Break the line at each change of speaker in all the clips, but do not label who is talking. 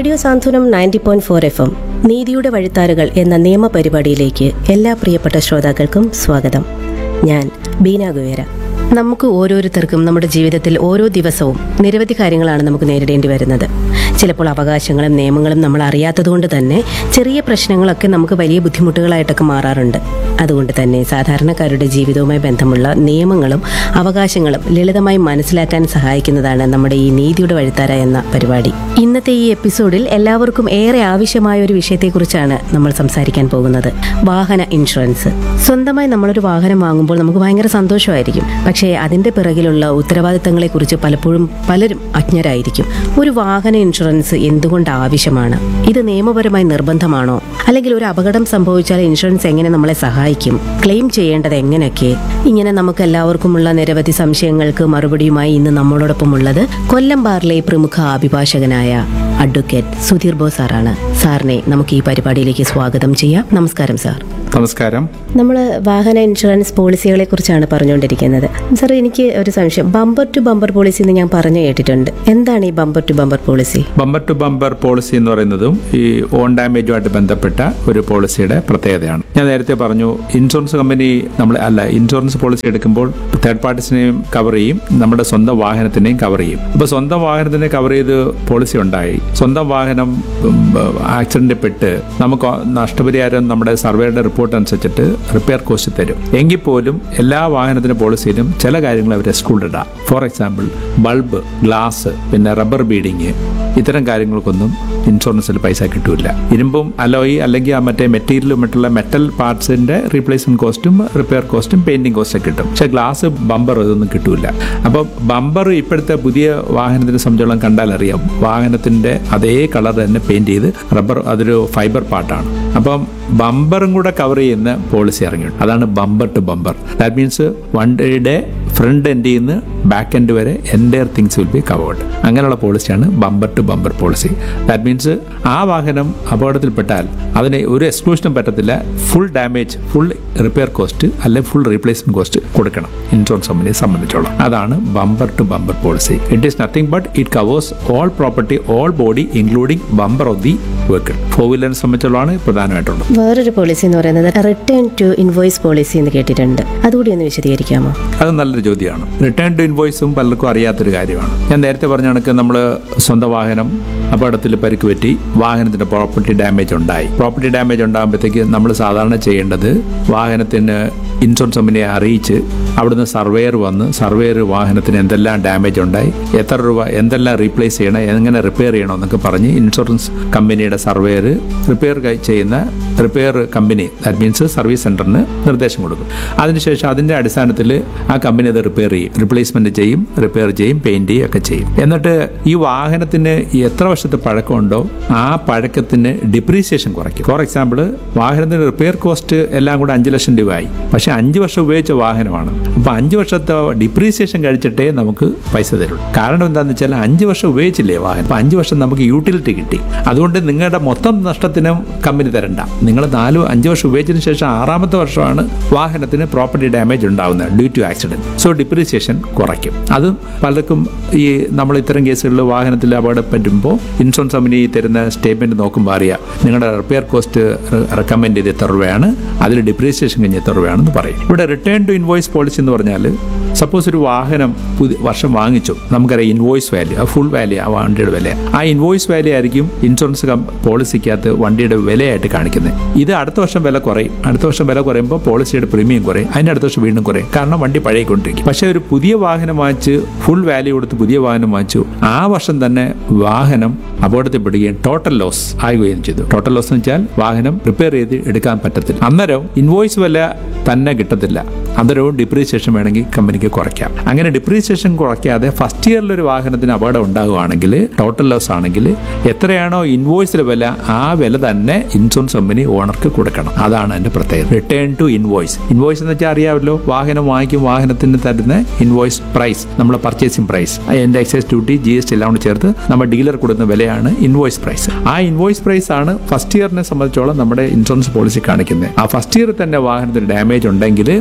Radio Santhwanam ninety point four F M നീതിയുടെ വഴിത്താരുകൾ എന്ന നിയമ പരിപാടിയിലേക്ക് എല്ലാ പ്രിയപ്പെട്ട ശ്രോതാക്കൾക്കും സ്വാഗതം ഞാൻ ബീന ഗുവേര നമുക്ക് ഓരോരുത്തർക്കും നമ്മുടെ ജീവിതത്തിൽ ഓരോ ദിവസവും നിരവധി കാര്യങ്ങളാണ് നമുക്ക് നേരിടേണ്ടി വരുന്നത് ചിലപ്പോൾ അവകാശങ്ങളും നിയമങ്ങളും നമ്മൾ അറിയാത്തതുകൊണ്ട് തന്നെ ചെറിയ പ്രശ്നങ്ങളൊക്കെ നമുക്ക് വലിയ ബുദ്ധിമുട്ടുകളായിട്ടൊക്കെ മാറാറുണ്ട് അതുകൊണ്ട് തന്നെ സാധാരണക്കാരുടെ ജീവിതവുമായി ബന്ധമുള്ള നിയമങ്ങളും അവകാശങ്ങളും ലളിതമായി മനസ്സിലാക്കാൻ സഹായിക്കുന്നതാണ് നമ്മുടെ ഈ നീതിയുടെ വഴിത്താര എന്ന പരിപാടി ഇന്നത്തെ ഈ എപ്പിസോഡിൽ എല്ലാവർക്കും ഏറെ ആവശ്യമായ ഒരു വിഷയത്തെക്കുറിച്ചാണ് നമ്മൾ സംസാരിക്കാൻ പോകുന്നത് വാഹന ഇൻഷുറൻസ് സ്വന്തമായി നമ്മളൊരു വാഹനം വാങ്ങുമ്പോൾ നമുക്ക് ഭയങ്കര സന്തോഷമായിരിക്കും പക്ഷേ അതിന്റെ പിറകിലുള്ള ഉത്തരവാദിത്തങ്ങളെക്കുറിച്ച് പലപ്പോഴും പലരും അജ്ഞരായിരിക്കും ഒരു വാഹന ഇൻഷുറൻസ് എന്തുകൊണ്ട് ആവശ്യമാണ് ഇത് നിയമപരമായി നിർബന്ധമാണോ അല്ലെങ്കിൽ ഒരു അപകടം സംഭവിച്ചാൽ ഇൻഷുറൻസ് എങ്ങനെ നമ്മളെ സഹായിക്കും ക്ലെയിം ചെയ്യേണ്ടത് എങ്ങനെയൊക്കെ ഇങ്ങനെ നമുക്ക് എല്ലാവർക്കുമുള്ള നിരവധി സംശയങ്ങൾക്ക് മറുപടിയുമായി ഇന്ന് നമ്മളോടൊപ്പം ഉള്ളത് കൊല്ലം ബാറിലെ പ്രമുഖ അഭിഭാഷകനായ അഡ്വക്കേറ്റ് സുധീർ ബോസ് സാറാണ് സാറിനെ നമുക്ക് ഈ പരിപാടിയിലേക്ക് സ്വാഗതം ചെയ്യാം നമസ്കാരം സാർ
നമസ്കാരം
നമ്മൾ വാഹന ഇൻഷുറൻസ് പോളിസികളെ കുറിച്ചാണ് പറഞ്ഞുകൊണ്ടിരിക്കുന്നത് സാർ എനിക്ക് ഒരു സംശയം ബമ്പർ ടു ബമ്പർ പോളിസി എന്ന് ഞാൻ പറഞ്ഞു കേട്ടിട്ടുണ്ട് എന്താണ് ഈ bumper to bumper policy
bumper to bumper policy എന്ന് പറയുന്നതും ഈ ഓൺ ഡാമേജുമായിട്ട് ബന്ധപ്പെട്ട ഒരു പോളിസിയുടെ പ്രത്യേകതയാണ് ഞാൻ നേരത്തെ പറഞ്ഞു ഇൻഷുറൻസ് കമ്പനി നമ്മൾ അല്ല ഇൻഷുറൻസ് പോളിസി എടുക്കുമ്പോൾ തേർഡ് പാർട്ടീസിനെയും കവർ ചെയ്യും നമ്മുടെ സ്വന്തം വാഹനത്തിനെയും കവർ ചെയ്യും അപ്പോൾ സ്വന്തം വാഹനത്തിനെ കവർ ചെയ്ത് പോളിസി ഉണ്ടായി സ്വന്തം വാഹനം ആക്സിഡന്റ് പെട്ട് നമുക്ക് നഷ്ടപരിഹാരം നമ്മുടെ സർവേയുടെ റിപ്പോർട്ട് അനുസരിച്ചിട്ട് റിപ്പയർ കോസ്റ്റ് തരും എങ്കിൽ പോലും എല്ലാ വാഹനത്തിന്റെ പോളിസിയിലും ചില കാര്യങ്ങൾ അവർ എക്സ്ക്ലൂഡ് ഇടാം ഫോർ എക്സാമ്പിൾ ബൾബ് ഗ്ലാസ് പിന്നെ റബ്ബർ ബീഡിങ് ഇത്തരം കാര്യങ്ങൾക്കൊന്നും ഇൻഷുറൻസിൽ പൈസ കിട്ടൂല ഇരുമ്പും അലോയി അല്ലെങ്കിൽ ആ മറ്റേ മെറ്റീരിയലും മറ്റുള്ള മെറ്റൽ പാർട്സിന്റെ റീപ്ലേസ്മെന്റ് കോസ്റ്റും റിപ്പയർ കോസ്റ്റും പെയിന്റിംഗ് കോസ്റ്റും കിട്ടും പക്ഷെ ഗ്ലാസ് ബമ്പർ ഇതൊന്നും കിട്ടൂല അപ്പോൾ ബമ്പർ ഇപ്പോഴത്തെ പുതിയ വാഹനത്തിനെ സംബന്ധിച്ചോളം കണ്ടാൽ അറിയാം വാഹനത്തിന്റെ അതേ കളർ തന്നെ പെയിന്റ് ചെയ്ത് റബ്ബർ അതൊരു ഫൈബർ പാർട്ടാണ് അപ്പം ബമ്പറും കൂടെ കവർ ചെയ്യുന്ന പോളിസി ഇറങ്ങിയിട്ടുണ്ട് അതാണ് bumper to bumper that means വണ്ടിയുടെ ഫ്രണ്ട് എൻഡിൽ നിന്ന് ബാക്ക് എൻഡ് വരെ entire things will be covered അങ്ങനെയുള്ള പോളിസിയാണ് bumper to bumper policy that means ആ വാഹനം അപകടത്തിൽപ്പെട്ടാൽ അതിന് ഒരു എക്സ്ക്ലൂഷനും പറ്റത്തില്ല full damage full repair cost അല്ലെങ്കിൽ ഫുൾ റീപ്ലേസ്മെന്റ് കോസ്റ്റ് കൊടുക്കണം ഇൻഷുറൻസ് കമ്പനിയെ സംബന്ധിച്ചോളം അതാണ് bumper to bumper policy it is nothing but it covers all property all body including bumper of the vehicle four വീലറിനെ സംബന്ധിച്ചുള്ളതാണ് പ്രധാനമായിട്ടുള്ളത്
വേറൊരു പോളിസി എന്ന് പറയുന്നത് റിട്ടേൺ ടു ഇൻവോയ്സ് പോളിസി എന്ന് കേട്ടിട്ടുണ്ട് അതുകൂടി ഒന്ന് വിശദീകരിക്കാമോ
അത് നല്ലൊരു ചോദ്യമാണ് റിട്ടേൺ ടു ഇൻവോയ്സും പലർക്കും അറിയാത്തൊരു കാര്യമാണ് ഞാൻ നേരത്തെ പറഞ്ഞ കണക്ക് നമ്മൾ സ്വന്തം വാഹനം അപകടത്തിൽ പരിക്ക് പറ്റി വാഹനത്തിന്റെ പ്രോപ്പർട്ടി ഡാമേജ് ഉണ്ടായി പ്രോപ്പർട്ടി ഡാമേജ് ഉണ്ടാകുമ്പോഴത്തേക്ക് നമ്മൾ സാധാരണ ചെയ്യേണ്ടത് വാഹനത്തിന് ഇൻഷുറൻസ് കമ്പനിയെ അറിയിച്ച് അവിടുന്ന് സർവേയർ വന്ന് സർവേയർ വാഹനത്തിന് എന്തെല്ലാം ഡാമേജ് ഉണ്ടായി എത്ര രൂപ എന്തെല്ലാം റീപ്ലേസ് ചെയ്യണം എങ്ങനെ റിപ്പയർ ചെയ്യണം എന്നൊക്കെ പറഞ്ഞ് ഇൻഷുറൻസ് കമ്പനിയുടെ സർവേയർ റിപ്പയർ ചെയ്യുന്ന repair company that means service സെന്ററിന് നിർദ്ദേശം കൊടുക്കും അതിനുശേഷം അതിന്റെ അടിസ്ഥാനത്തിൽ ആ കമ്പനി അത് റിപ്പയർ ചെയ്യും റിപ്ലേസ്മെന്റ് ചെയ്യും റിപ്പയർ ചെയ്യും പെയിന്റ് ചെയ്യും ഒക്കെ ചെയ്യും എന്നിട്ട് ഈ വാഹനത്തിന് എത്ര വർഷത്തെ പഴക്കമുണ്ടോ ആ പഴക്കത്തിന് ഡിപ്രീസിയേഷൻ കുറയ്ക്കും ഫോർ എക്സാമ്പിൾ വാഹനത്തിന് റിപ്പയർ കോസ്റ്റ് എല്ലാം കൂടെ അഞ്ച് ലക്ഷം രൂപയായി പക്ഷെ അഞ്ച് വർഷം ഉപയോഗിച്ച വാഹനമാണ് അപ്പൊ അഞ്ച് വർഷത്തെ ഡിപ്രീസിയേഷൻ കഴിച്ചിട്ടേ നമുക്ക് പൈസ തരുള്ളൂ കാരണം എന്താണെന്ന് വെച്ചാൽ അഞ്ച് വർഷം ഉപയോഗിച്ചില്ലേ വാഹനം അപ്പൊ അഞ്ച് വർഷം നമുക്ക് യൂട്ടിലിറ്റി കിട്ടി അതുകൊണ്ട് നിങ്ങളുടെ മൊത്തം നഷ്ടത്തിനും കമ്പനി തരണ്ട നിങ്ങൾ നാല് അഞ്ച് വർഷം ഉപയോഗിച്ചതിന് ശേഷം ആറാമത്തെ വർഷമാണ് വാഹനത്തിന് പ്രോപ്പർട്ടി ഡാമേജ് ഉണ്ടാവുന്നത് due to accident so depreciation കുറയ്ക്കും അത് പലർക്കും ഈ നമ്മൾ ഇത്തരം കേസുകളിൽ വാഹനത്തിൽ അപകടം പറ്റുമ്പോൾ ഇൻഷുറൻസ് കമ്പനി തരുന്ന സ്റ്റേറ്റ്മെന്റ് നോക്കുമ്പോൾ അറിയാം നിങ്ങളുടെ റിപ്പയർ കോസ്റ്റ് റെക്കമെൻഡ് ചെയ്ത് എത്ര രൂപയാണ് അതിൽ ഡിപ്രീസിയേഷൻ കഴിഞ്ഞ് എത്ര രൂപയാണെന്ന് പറയും ഇവിടെ റിട്ടേൺ ടു ഇൻവോയ്സ് പോളിസി എന്ന് പറഞ്ഞാൽ സപ്പോസ് ഒരു വാഹനം പുതിയ വർഷം വാങ്ങിച്ചു നമുക്കറിയാം ഇൻവോയ്സ് വാല്യൂ ആ ഫുൾ വാല്യൂ ആ വണ്ടിയുടെ വില ആ ഇൻവോയ്സ് വാല്യൂ ആയിരിക്കും ഇൻഷുറൻസ് പോളിസിക്കകത്ത് വണ്ടിയുടെ വിലയായിട്ട് കാണിക്കുന്നത് ഇത് അടുത്ത വർഷം വില കുറയും അടുത്ത വർഷം വില കുറയുമ്പോൾ പോളിസിയുടെ പ്രീമിയം കുറയും അതിന്റെ അടുത്ത വർഷം വീണ്ടും കുറയും കാരണം വണ്ടി പഴയിക്കൊണ്ടിരിക്കും പക്ഷേ ഒരു പുതിയ വാഹനം വാങ്ങിച്ച് ഫുൾ വാല്യൂ കൊടുത്ത് പുതിയ വാഹനം വാങ്ങിച്ചു ആ വർഷം തന്നെ വാഹനം അപകടത്തിൽപ്പെടുകയും ടോട്ടൽ ലോസ് ആകുകയും ചെയ്തു ടോട്ടൽ ലോസ് എന്ന് വെച്ചാൽ വാഹനം റിപ്പയർ ചെയ്ത് എടുക്കാൻ പറ്റത്തില്ല അന്നേരം ഇൻവോയ്സ് വില തന്നെ കിട്ടത്തില്ല അന്നേരവും ഡിപ്രീസിയേഷൻ വേണമെങ്കിൽ കമ്പനിക്ക് കുറയ്ക്കാം അങ്ങനെ ഡിപ്രീസിയേഷൻ കുറയ്ക്കാതെ ഫസ്റ്റ് ഇയറിൽ ഒരു വാഹനത്തിന് അപകടം ഉണ്ടാകുവാണെങ്കിൽ ടോട്ടൽ ലോസ് ആണെങ്കിൽ എത്രയാണോ ഇൻവോയ്സിലെ വില ആ വില തന്നെ ഇൻഷുറൻസ് കമ്പനി ഓണർക്ക് കൊടുക്കണം അതാണ് അതിന്റെ പ്രത്യേകത റിട്ടേൺ ടു ഇൻവോയ്സ് ഇൻവോയ്സ് എന്ന് വെച്ചാൽ അറിയാമല്ലോ വാഹനം വാങ്ങിക്കും വാഹനത്തിന് തരുന്ന ഇൻവോയ്സ് പ്രൈസ് നമ്മളെ പർച്ചേസിംഗ് പ്രൈസ് അതിന്റെ excise duty G S T എല്ലാം കൂടി ചേർത്ത് നമ്മൾ ഡീലർ കൊടുക്കുന്ന വിലയാണ് ഇൻവോയ്സ് പ്രൈസ് ആ ഇൻവോയ്സ് പ്രൈസ് ആണ് ഫസ്റ്റ് ഇയറിനെ സംബന്ധിച്ചോളം നമ്മുടെ ഇൻഷുറൻസ് പോളിസി കാണിക്കുന്നത് ആ ഫസ്റ്റ് ഇയർ തന്നെ വാഹനത്തിന് ഡാമേജ് ഉണ്ടെങ്കിൽ ആ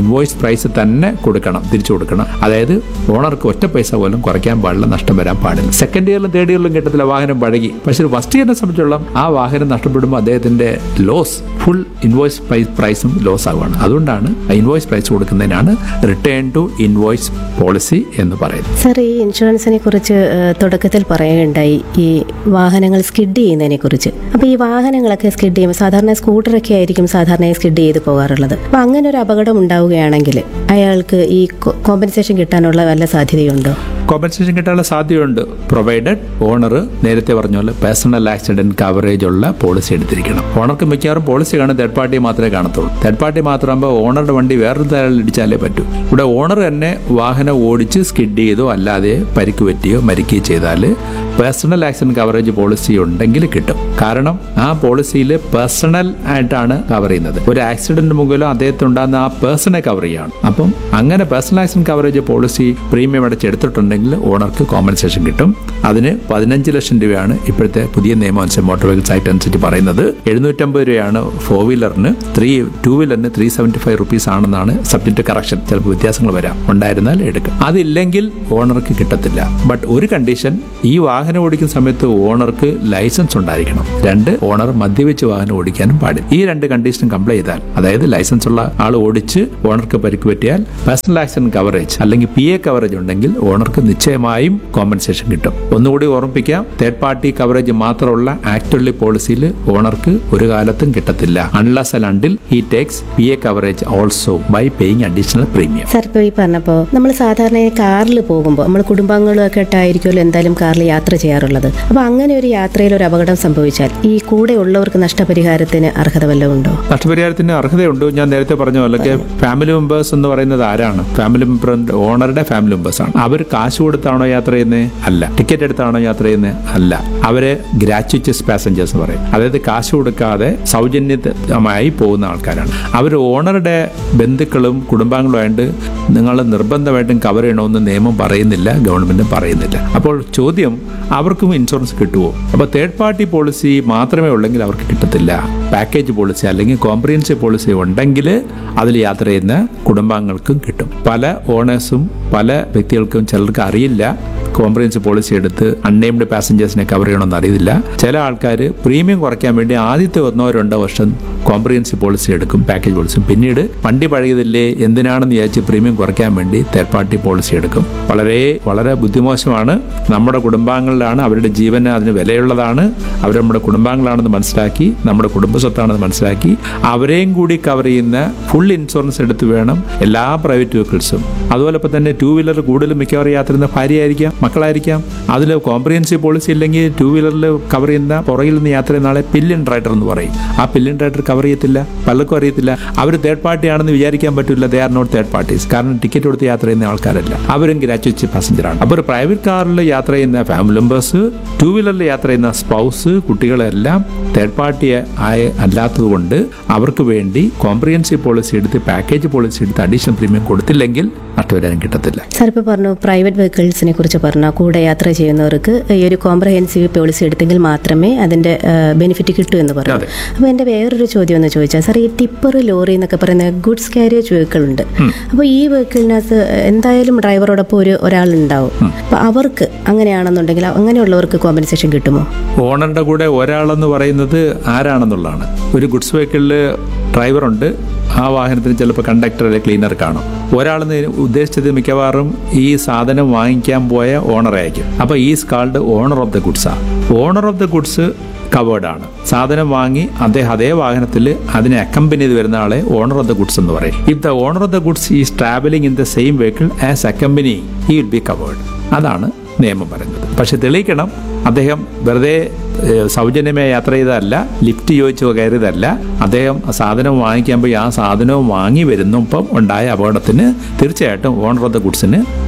ഇൻവോയ്സ് പ്രൈസ് തന്നെ കൊടുക്കണം തിരിച്ചു കൊടുക്കണം അതായത് ഓണർക്ക് ഒറ്റ പൈസ പോലും കുറയ്ക്കാൻ പാടില്ല നഷ്ടം വരാൻ പാടില്ല സെക്കൻഡ് ഇയറിലും തേർഡ് ഇയറിലും കിട്ടത്തില്ല വാഹനം പഴകി പക്ഷേ ഫസ്റ്റ് ഇയറിനെ സംബന്ധിച്ചോളം ആ വാഹനം നഷ്ടപ്പെടുമ്പോൾ അദ്ദേഹത്തിന്റെ ലോസ് ഫുൾ ഇൻവോയ്സ് പ്രൈസും ലോസ് ആവുകയാണ് അതുകൊണ്ടാണ് ആ ഇൻവോയ്സ് പ്രൈസ് കൊടുക്കുന്നതിനാണ് റിട്ടേൺ ടു ഇൻവോയ്സ് പോളിസി എന്ന് പറയുന്നത്
സാർ ഈ ഇൻഷുറൻസിനെ കുറിച്ച് ഏഹ്, തുടക്കത്തിൽ പറയുകയുണ്ടായി ഈ വാഹനങ്ങൾ സ്കിഡ് ചെയ്യുന്നതിനെ കുറിച്ച് അപ്പോൾ ഈ വാഹനങ്ങളൊക്കെ സ്കിഡ് ചെയ്യുമ്പോൾ സാധാരണ സ്കൂട്ടറൊക്കെ ആയിരിക്കും സാധാരണ സ്കിഡ് ചെയ്ത് പോകാറുള്ളത് അപ്പോൾ അങ്ങനെ ഒരു അപകടം ഉണ്ടാവുകയാണെങ്കിൽ അയാൾക്ക് ഈ കോമ്പൻസേഷൻ കിട്ടാനുള്ള വല്ല സാധ്യതയുണ്ടോ
കോമ്പൻസേഷൻ കിട്ടാനുള്ള സാധ്യതയുണ്ട് പ്രൊവൈഡഡ് ഓണർ നേരത്തെ പറഞ്ഞ പോലെ പേഴ്സണൽ ആക്സിഡന്റ് കവറേജ് ഉള്ള പോളിസി എടുത്തിരിക്കണം ഓണർക്ക് മിക്കവാറും പോളിസി കാണും തേർഡ് പാർട്ടി മാത്രമേ കാണത്തുള്ളൂ തേർഡ് പാർട്ടി മാത്രമാകുമ്പോൾ ഓണറുടെ വണ്ടി വേറൊരു തരം ഇടിച്ചാലേ പറ്റൂ ഇവിടെ ഓണർ തന്നെ വാഹനം ഓടിച്ച് സ്കിഡ് ചെയ്തോ അല്ലാതെ പരിക്ക് പറ്റിയോ മരിക്കുകയോ ചെയ്താൽ പേഴ്സണൽ ആക്സിഡന്റ് കവറേജ് പോളിസി ഉണ്ടെങ്കിൽ കിട്ടും കാരണം ആ പോളിസിയിൽ പേഴ്സണൽ ആയിട്ടാണ് കവർ ചെയ്യുന്നത് ഒരു ആക്സിഡന്റ് മുഖേന അദ്ദേഹത്തിന് ഉണ്ടാകുന്ന ആ പേഴ്സണെ കവർ ചെയ്യാണ് അപ്പം അങ്ങനെ personal accident coverage policy premium അടച്ചെടുത്തിട്ടുണ്ടെങ്കിൽ ഓണർക്ക് കോമ്പൻസേഷൻ കിട്ടും അതിന് പതിനഞ്ച് ലക്ഷം രൂപയാണ് ഇപ്പോഴത്തെ പുതിയ നിയമം അനുസരിച്ച് മോട്ടോർ വെഹിക്കിൾസ് ആക്ട് അനുസരിച്ച് പറയുന്നത് എഴുന്നൂറ്റമ്പത് രൂപയാണ് ഫോർ വീലറിന് ത്രീ ടൂ വീലറിന് ത്രീ സെവൻറ്റി ഫൈവ് റുപ്പീസ് ആണെന്നാണ് സബ്ജക്ട് കറക്ഷൻ ചിലപ്പോൾ വ്യത്യാസങ്ങൾ വരാം ഉണ്ടായിരുന്നാൽ എടുക്കും അതില്ലെങ്കിൽ ഓണർക്ക് കിട്ടത്തില്ല ബട്ട് ഒരു കണ്ടീഷൻ ഈ വാഹനം ഓടിക്കുന്ന സമയത്ത് ഓണർക്ക് ലൈസൻസ് ഉണ്ടായിരിക്കണം രണ്ട് ഓണർ മദ്യപിച്ച് വാഹനം ഓടിക്കാനും പാടില്ല ഈ രണ്ട് കണ്ടീഷനും കംപ്ലൈ ചെയ്താൽ അതായത് ലൈസൻസ് ഉള്ള ആൾ ഓടിച്ച് ഓണർക്ക് പരിക്ക് പറ്റിയാൽ പേഴ്സണൽ ആക്സിഡന്റ് കവറേജ് അല്ലെങ്കിൽ പി എ കവറേജ് ഉണ്ടെങ്കിൽ ഓണർക്ക് നിശ്ചയമായും കോമ്പൻസേഷൻ കിട്ടും ഒന്നുകൂടി ഓർമ്മിപ്പിക്കാം തേർഡ് പാർട്ടി കവറേജ് മാത്രമുള്ള ആക്ച്വലി പോളിസിയിൽ ഓണർക്ക് ഒരു കാലത്തും കിട്ടത്തില്ല unless and until he takes P A coverage also by paying additional premium
sir ഇപ്പോൾ ഈ പറഞ്ഞപ്പോൾ നമ്മൾ സാധാരണ കാറിൽ പോകുമ്പോൾ നമ്മൾ കുടുംബാംഗങ്ങളൊക്കെ ആയിട്ടായിരിക്കുമല്ലോ എന്തായാലും കാറിൽ യാത്ര ചെയ്യാറുള്ളത് അപ്പോൾ അങ്ങനെ ഒരു യാത്രയിൽ ഒരു അപകടം സംഭവിച്ചാൽ ഈ കൂടെ ഉള്ളവർക്ക് നഷ്ടപരിഹാരത്തിന് അർഹത വല്ലതും ഉണ്ടോ
നഷ്ടപരിഹാരത്തിന് അർഹതയുണ്ട് ഞാൻ നേരത്തെ പറഞ്ഞ പോലെ ഫാമിലി മെമ്പേഴ്സ് എന്ന് പറയുന്നത് ആരാണ് ഫാമിലി മെമ്പർ ഓണറുടെ ഫാമിലി മെമ്പേഴ്സ് ആണ് അവർ കാശ് കൊടുത്താണോ യാത്ര ചെയ്യുന്നത് അല്ല ടിക്കറ്റ് എടുത്താണോ യാത്ര ചെയ്യുന്നത് അല്ല അവര് ഗ്രാറ്റുവസ് പാസഞ്ചേഴ്സ് പറയും അതായത് കാശ് കൊടുക്കാതെ സൗജന്യമായി പോകുന്ന ആൾക്കാരാണ് അവർ ഓണറുടെ ബന്ധുക്കളും കുടുംബാംഗങ്ങളുമായിട്ട് നിങ്ങൾ നിർബന്ധമായിട്ടും കവർ ചെയ്യണമെന്ന് നിയമം പറയുന്നില്ല ഗവൺമെന്റും പറയുന്നില്ല അപ്പോൾ ചോദ്യം അവർക്കും ഇൻഷുറൻസ് കിട്ടുമോ അപ്പോൾ തേർഡ് പാർട്ടി പോളിസി മാത്രമേ ഉള്ളെങ്കിൽ അവർക്ക് കിട്ടത്തില്ല പാക്കേജ് പോളിസി അല്ലെങ്കിൽ കോംപ്രിഹെൻസീവ് പോളിസി ഉണ്ടെങ്കിൽ അതിൽ യാത്ര ചെയ്യുന്ന കുടുംബാംഗങ്ങൾക്കും കിട്ടും പല ഓണേഴ്സും പല വ്യക്തികൾക്കും ചിലർക്ക് അറിയില്ല കോംപ്രിഹെൻസീവ് പോളിസി എടുത്ത് അൺനെയിംഡ് പാസഞ്ചേഴ്സിനെ കവർ ചെയ്യണമെന്ന് അറിയില്ല ചില ആൾക്കാർ പ്രീമിയം കുറയ്ക്കാൻ വേണ്ടി ആദ്യത്തെ ഒന്നോ രണ്ടോ വർഷം കോംപ്രിഹെൻസീവ് പോളിസി എടുക്കും പാക്കേജ് പോളിസി പിന്നീട് വണ്ടി പഴയതില്ലേ എന്തിനാണെന്ന് വിചാരിച്ച് പ്രീമിയം കുറയ്ക്കാൻ വേണ്ടി തേർഡ് പാർട്ടി പോളിസി എടുക്കും വളരെ വളരെ ബുദ്ധിമോശമാണ് നമ്മുടെ കുടുംബാംഗങ്ങളിലാണ് അവരുടെ ജീവന് അതിന് വിലയുള്ളതാണ് അവർ നമ്മുടെ കുടുംബാംഗങ്ങളാണെന്ന് മനസ്സിലാക്കി നമ്മുടെ കുടുംബ സ്വത്താണെന്ന് മനസ്സിലാക്കി അവരെയും കൂടി കവർ ചെയ്യുന്ന ഫുൾ ഇൻഷുറൻസ് എടുത്ത് വേണം എല്ലാ പ്രൈവറ്റ് വെഹിക്കിൾസും അതുപോലെ ഇപ്പം തന്നെ ടൂ വീലർ കൂടുതലും മിക്കവാറും യാത്ര ചെയ്യുന്ന ഭാര്യയായിരിക്കാം മക്കളായിരിക്കാം അതിൽ കോംപ്രിഹെൻസീവ് പോളിസി ഇല്ലെങ്കിൽ ടൂ വീലറിൽ കവർ ചെയ്യുന്ന പുറകിൽ നിന്ന് യാത്ര ചെയ്യുന്ന ആളെ പില്ലിൻ റൈഡർ എന്ന് പറയും ആ പില്ലിൻ റൈഡർ കവർ ചെയ്യത്തില്ല പലർക്കും അറിയത്തില്ല അവർ തേർഡ് പാർട്ടി ആണെന്ന് വിചാരിക്കാൻ പറ്റില്ല they are not third parties കാരണം ടിക്കറ്റ് കൊടുത്ത് യാത്ര ചെയ്യുന്ന ആൾക്കാരല്ല അവരും ഗ്രാജുവേറ്റ് പാസഞ്ചറാണ് അപ്പോൾ ഒരു പ്രൈവറ്റ് കാറിൽ യാത്ര ചെയ്യുന്ന ഫാമിലി മെമ്പേഴ്സ് ടൂ വീലറിൽ യാത്ര ചെയ്യുന്ന സ്പൗസ് കുട്ടികളെല്ലാം തേർഡ് പാർട്ടി ആയ അല്ലാത്തതുകൊണ്ട് അവർക്ക് വേണ്ടി കോംപ്രിഹെൻസീവ് പോളിസി എടുത്ത് പാക്കേജ് പോളിസി എടുത്ത് അഡീഷണൽ പ്രീമിയം കൊടുത്തില്ലെങ്കിൽ നഷ്ടപരിഹാരം കിട്ടത്തില്ല
സാർ ഇപ്പോൾ പറഞ്ഞു പ്രൈവറ്റ് വെഹിക്കിൾസിനെ കുറിച്ച് പറഞ്ഞു കൂടെ യാത്ര ചെയ്യുന്നവർക്ക് ഈ ഒരു കോംപ്രഹെൻസീവ് പോളിസി എടുത്തെങ്കിൽ മാത്രമേ അതിന്റെ ബെനിഫിറ്റ് കിട്ടൂ എന്ന് പറഞ്ഞു
അതെ.
അപ്പോൾ എൻ്റെ വേറൊരു ചോദ്യം എന്ന് ചോദിച്ചാൽ സാർ ഈ ടിപ്പർ ലോറി എന്നൊക്കെ പറയുന്ന ഗുഡ്സ് കാരിയേജ് വെഹിക്കിൾ ഉണ്ട് അപ്പോൾ ഈ വെഹിക്കിളിനകത്ത് എന്തായാലും ഡ്രൈവറോടൊപ്പം ഒരു ഒരാളുണ്ടാവും അപ്പോൾ അവർക്ക് അങ്ങനെയാണെന്നുണ്ടെങ്കിൽ അങ്ങനെയുള്ളവർക്ക് കോമ്പൻസേഷൻ കിട്ടുമോ
ഓണറുടെ കൂടെ ഒരാളെന്ന് പറയുന്നത് ആരാണെന്നുള്ളതാണ് ഒരു ഗുഡ്സ് വെഹിക്കിളിൽ ഡ്രൈവറുണ്ട് ആ വാഹനത്തിന് ചിലപ്പോൾ കണ്ടക്ടർ അല്ലെങ്കിൽ ക്ലീനർ കാണും ഒരാളെന്ന് ഉദ്ദേശിച്ചത് മിക്കവാറും ഈ സാധനം വാങ്ങിക്കാൻ പോയ ഓണറായിരിക്കും അപ്പോൾ ഈ സ്കാൾഡ് ഓണർ ഓഫ് ദ ഗുഡ്സാണ് owner of the goods covered ആണ് സാധനം വാങ്ങി അദ്ദേഹം അതേ വാഹനത്തിൽ അതിനെ അക്കമ്പനി ചെയ്ത് വരുന്ന ആളെ ഓണർ ഓഫ് ദ ഗുഡ്സ് എന്ന് പറയും if the owner of the goods is travelling in the same vehicle as accompany he will be covered അതാണ് നിയമം പറയുന്നത് പക്ഷെ തെളിയിക്കണം അദ്ദേഹം വെറുതെ ഏഹ്, സൗജന്യമായി യാത്ര ചെയ്തതല്ല ലിഫ്റ്റ് ചോദിച്ചോ കയറിയതല്ല അദ്ദേഹം ആ സാധനം വാങ്ങിക്കാൻ പോയി ആ സാധനവും വാങ്ങി വരുന്നപ്പം ഉണ്ടായ അപകടത്തിന് തീർച്ചയായിട്ടും ഓണർ ഓഫ് ദ ഗുഡ്സിന്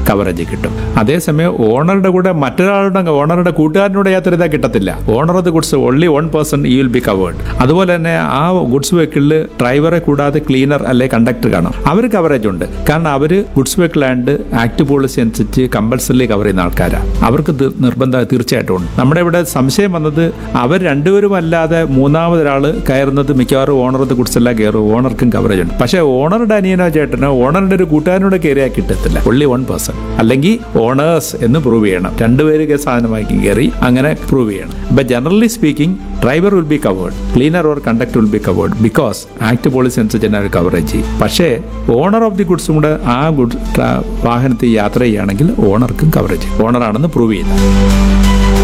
കവറേജ് കിട്ടും അതേസമയം ഓണറുടെ കൂടെ മറ്റൊരാളുടെ ഓണറുടെ കൂട്ടുകാരനോട് യാത്ര ചെയ്താൽ കിട്ടത്തില്ല owner of the goods only one person he will be covered അതുപോലെ തന്നെ ആ ഗുഡ്സ് വെഹിക്കിളിൽ ഡ്രൈവറെ കൂടാതെ ക്ലീനർ അല്ലെ കണ്ടക്ടർ കാണും അവർ കവറേജ് ഉണ്ട് കാരണം അവർ goods vehicle and act policy അനുസരിച്ച് കമ്പൽസറി കവർ ചെയ്യുന്ന ആൾക്കാരാണ് അവർക്ക് തി- നിർബന്ധം തീർച്ചയായിട്ടും ഉണ്ട് നമ്മുടെ ഇവിടെ സംശയം വന്നത് അവർ രണ്ടുപേരും അല്ലാതെ മൂന്നാമതൊരാൾ കയറുന്നത് മിക്കവാറും ഓണർ ഓഫ് ദ ഗുഡ്സ് എല്ലാം കയറും ഓണർക്കും കവറേജ് ഉണ്ട് പക്ഷേ ഓണറുടെ അനിയനോ ചേട്ടനോ ഓണറുടെ ഒരു കൂട്ടുകാരനോട് കയറിയാൽ കിട്ടത്തില്ല ഒള്ളി വൺ പേഴ്സൺ അല്ലെങ്കിൽ ഓണേഴ്സ് എന്ന് പ്രൂവ് ചെയ്യണം രണ്ടുപേര് സാധനമാക്കി കയറി അങ്ങനെ പ്രൂവ് ചെയ്യണം but generally speaking driver will be covered cleaner or conductor will be covered because act policy അനുസരിച്ച് തന്നെ അവർ കവറേജ് ചെയ്യും പക്ഷേ ഓണർ ഓഫ് ദി ഗുഡ്സും കൂടെ ആ ഗുഡ് വാഹനത്തിൽ യാത്ര ചെയ്യുകയാണെങ്കിൽ ഓണർക്കും കവറേജ് ഓണറാണെന്ന് പ്രൂവ് ചെയ്യുന്നത്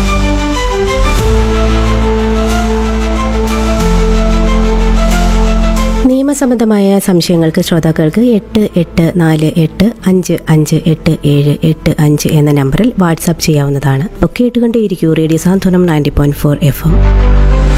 നിയമസംബന്ധമായ സംശയങ്ങൾക്ക് ശ്രോതാക്കൾക്ക് എട്ട് എട്ട് നാല് എട്ട് അഞ്ച് അഞ്ച് എട്ട് ഏഴ് എട്ട് അഞ്ച് എന്ന നമ്പറിൽ വാട്സാപ്പ് ചെയ്യാവുന്നതാണ് ഒക്കെ കേട്ടുകൊണ്ടേയിരിക്കൂ radio Santhwanam ninety point four F M